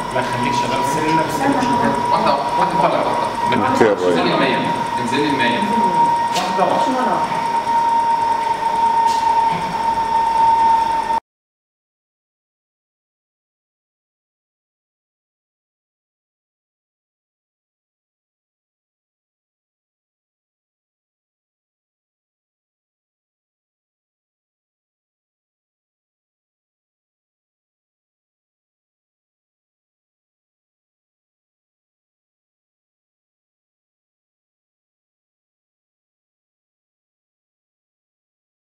لا خليك شغال سنة بس واحده واحده طلع واحده اوكي يا ريس. انزلي المية انزلي المية واحدة واحدة